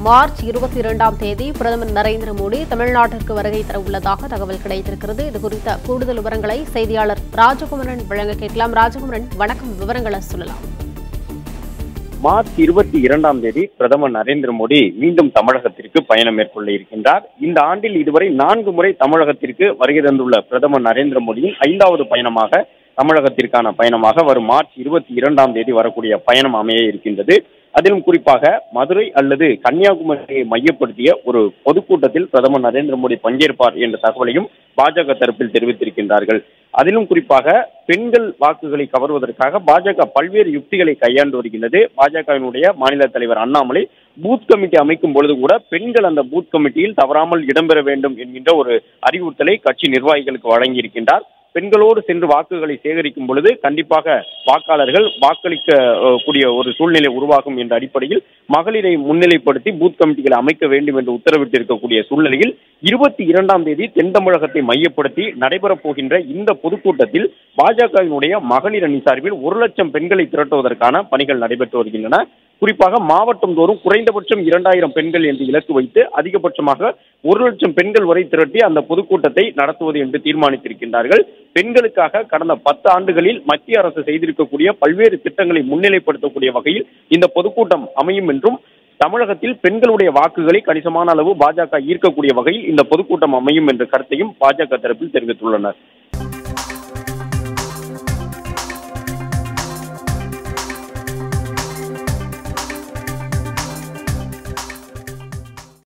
March இருபத்தி இரண்டாம் தேதி பிரதமர் நரேந்திர மோடி தமிழ்நாட்டிற்கு வருகை தர உள்ளதாக தகவல் கிடைத்திருக்கிறது இது குறித்த கூடுதல் விவரங்களை செய்தியாளர் ராஜகுமரன் வழங்க கேட்கலாம் ராஜகுமரன் வணக்கம் விவரங்களை சொல்லலாம் மார்ச் இருபத்தி இரண்டாம் தேதி பிரதமர் நரேந்திர மோடி மீண்டும் தமிழகத்திற்கு பயணம் மேற்கொள்ள இருக்கின்றார் இந்த ஆண்டில் இதுவரை நான்கு முறை தமிழகத்திற்கு வருகை தந்துள்ள பிரதமர் நரேந்திர மோடியின் ஐந்தாவது பயணமாக தமிழகத்திற்கான பயணமாக வரும் மார்ச் இருபத்தி இரண்டாம் தேதி வரக்கூடிய பயணம் அமைய இருக்கின்றது அதிலும் குறிப்பாக மதுரை அல்லது கன்னியாகுமரியை மையப்படுத்திய ஒரு பொதுக்கூட்டத்தில் பிரதமர் நரேந்திர மோடி பங்கேற்பார் என்ற தகவலையும் பாஜக தரப்பில் தெரிவித்திருக்கின்றார்கள் அதிலும் குறிப்பாக பெண்கள் வாக்குகளை கவர்வதற்காக பாஜக பல்வேறு யுக்திகளை கையாண்டு வருகின்றது பாஜகவினுடைய மாநில தலைவர் அண்ணாமலை பூத் கமிட்டி அமைக்கும் பொழுது கூட பெண்கள் அந்த பூத் கமிட்டியில் தவறாமல் இடம்பெற வேண்டும் என்கின்ற ஒரு அறிவுறுத்தலை கட்சி நிர்வாகிகளுக்கு வழங்கியிருக்கின்றார் பெண்களோடு சென்று வாக்குகளை சேகரிக்கும் பொழுது கண்டிப்பாக வாக்காளர்கள் வாக்களிக்க அஹ், கூடிய ஒரு சூழ்நிலை உருவாகும் என்ற அடிப்படையில் மகளிரை முன்னிலைப்படுத்தி பூத் கமிட்டிகளை அமைக்க வேண்டும் என்று உத்தரவிட்டு இருக்கக்கூடிய சூழ்நிலையில் இருபத்தி இரண்டாம் தேதி தென் தமிழகத்தை மையப்படுத்தி நடைபெறப் போகின்ற இந்த பொதுக்கூட்டத்தில் பாஜகவினுடைய மகளிர் அணி சார்பில் ஒரு லட்சம் பெண்களை திரட்டுவதற்கான பணிகள் நடைபெற்று வருகின்றன குறிப்பாக மாவட்டம் தோறும் குறைந்தபட்சம் இரண்டாயிரம் பெண்கள் என்று இலக்கு வைத்து அதிகபட்சமாக ஒரு லட்சம் பெண்கள் வரை திரட்டி அந்த பொதுக்கூட்டத்தை நடத்துவது என்று தீர்மானித்திருக்கின்றார்கள் பெண்களுக்காக கடந்த பத்து ஆண்டுகளில் மத்திய அரசு செய்திருக்கக்கூடிய பல்வேறு திட்டங்களை முன்னிலைப்படுத்தக்கூடிய வகையில் இந்த பொதுக்கூட்டம் அமையும் என்றும் தமிழகத்தில் பெண்களுடைய வாக்குகளை கணிசமான அளவு பாஜக ஈர்க்கக்கூடிய வகையில் இந்த பொதுக்கூட்டம் அமையும் என்ற கருத்தையும் பாஜக தரப்பில் தெரிவித்துள்ளனர்